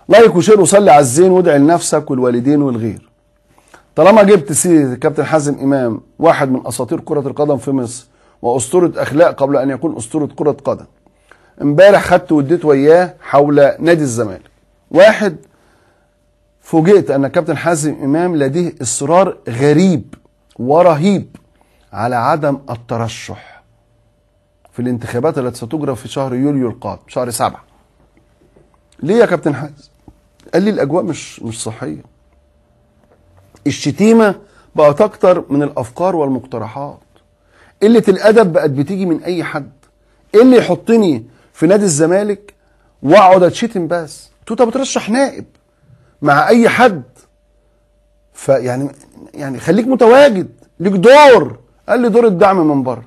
لايك وشير وصلي على الزين وادعي لنفسك والوالدين والغير طالما جبت سيره الكابتن حازم امام واحد من اساطير كره القدم في مصر واسطوره اخلاق قبل ان يكون اسطوره كره قدم امبارح خدت واديت وياه حول نادي الزمالك واحد فوجئت ان الكابتن حازم امام لديه اصرار غريب ورهيب على عدم الترشح في الانتخابات التي ستجرى في شهر يوليو القادم شهر سبعة ليه يا كابتن حازم قال لي الاجواء مش مش صحيه الشتيمه بقت اكتر من الافكار والمقترحات قله الادب بقت بتيجي من اي حد ايه اللي يحطني في نادي الزمالك واقعد اتشتم بس توتا بترشح نائب مع اي حد فيعني يعني خليك متواجد ليك دور قال لي دور الدعم من بره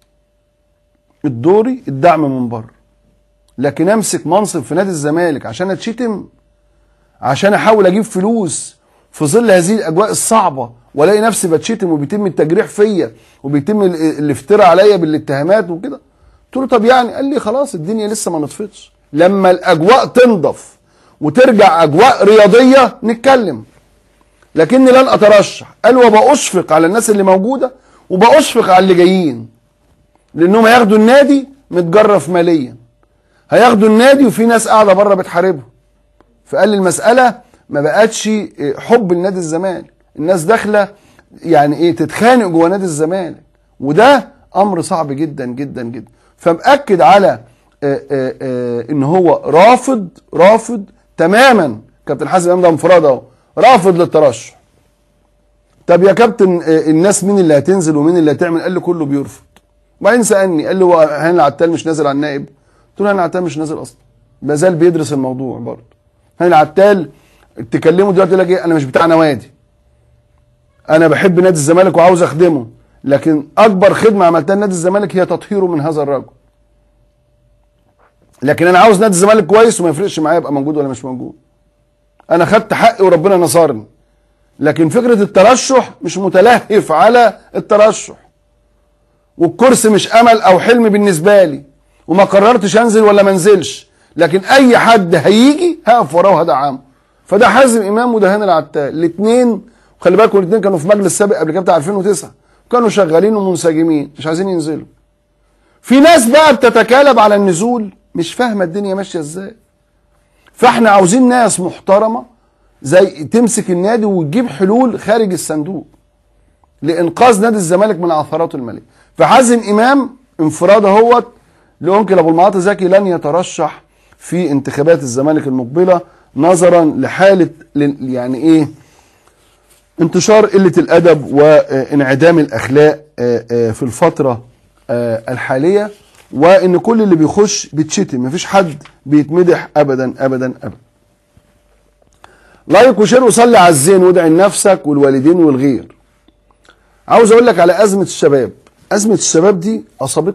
الدوري الدعم من بره لكن امسك منصب في نادي الزمالك عشان اتشتم عشان احاول اجيب فلوس في ظل هذه الاجواء الصعبه والاقي نفسي بتشتم وبيتم التجريح فيا وبيتم ال- الافتراء عليا بالاتهامات وكده قلت له طب يعني قال لي خلاص الدنيا لسه ما نطفتش لما الاجواء تنضف وترجع اجواء رياضيه نتكلم لكني لن اترشح قال وبأشفق على الناس اللي موجوده وبأشفق على اللي جايين لانهم هياخدوا النادي متجرف ماليا هياخدوا النادي وفي ناس قاعده بره بتحاربهم فقال لي المساله ما بقتش حب لنادي الزمالك الناس داخله يعني ايه تتخانق جوه نادي الزمالك وده امر صعب جدا جدا جدا فمأكد على آه، آه، آه، ان هو رافض رافض تماما كابتن حازم امام ده انفراد اهو رافض للترشح طب يا كابتن آه، الناس مين اللي هتنزل ومين اللي هتعمل قال لي كله بيرفض وبعدين سالني قال لي هو هاني العتال مش نازل على النائب قلت له هاني العتال مش نازل اصلا ما زال بيدرس الموضوع برضه هاني العتال تكلمه دلوقتي يقول لك ايه انا مش بتاع نوادي انا بحب نادي الزمالك وعاوز اخدمه لكن اكبر خدمه عملتها لنادي الزمالك هي تطهيره من هذا الرجل لكن انا عاوز نادي الزمالك كويس وما يفرقش معايا يبقى موجود ولا مش موجود انا خدت حقي وربنا نصرني لكن فكره الترشح مش متلهف على الترشح والكرسي مش امل او حلم بالنسبه لي وما قررتش انزل ولا ما انزلش لكن اي حد هيجي هقف وراه وهدعمه فده حازم امام وده هاني العتال الاثنين خلي بالكم الاثنين كانوا في مجلس سابق قبل كده بتاع 2009 كانوا شغالين ومنسجمين مش عايزين ينزلوا في ناس بقى بتتكالب على النزول مش فاهمه الدنيا ماشيه ازاي فاحنا عاوزين ناس محترمه زي تمسك النادي وتجيب حلول خارج الصندوق لانقاذ نادي الزمالك من عثراته الماليه فحازم امام انفراد اهوت لانكل ابو المعاطي زكي لن يترشح في انتخابات الزمالك المقبله نظرا لحاله ل- يعني ايه انتشار قله الادب وانعدام الاخلاق آه، آه، في الفتره آه، الحاليه وان كل اللي بيخش بيتشتم مفيش حد بيتمدح ابدا ابدا ابدا لايك وشير وصلي على الزين وادعي لنفسك والوالدين والغير عاوز اقول لك على ازمه الشباب ازمه الشباب دي اصابتنا